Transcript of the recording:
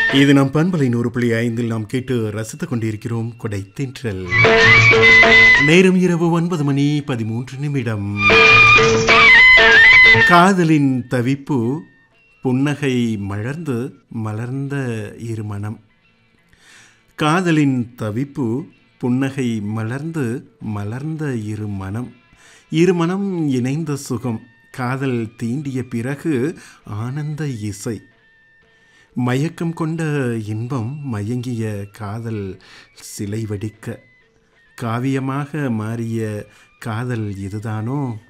இது நம் பண்பலை நூறு புள்ளி ஐந்தில் நாம் கேட்டு ரசித்துக் கொண்டிருக்கிறோம் கொடை தென்றல் நேரம் இரவு ஒன்பது மணி பதிமூன்று நிமிடம் காதலின் தவிப்பு புன்னகை மலர்ந்து மலர்ந்த இருமனம் காதலின் தவிப்பு புன்னகை மலர்ந்து மலர்ந்த இரு மனம் இரு மனம் இணைந்த சுகம் காதல் தீண்டிய பிறகு ஆனந்த இசை மயக்கம் கொண்ட இன்பம் மயங்கிய காதல் சிலை வடிக்க காவியமாக மாறிய காதல் இதுதானோ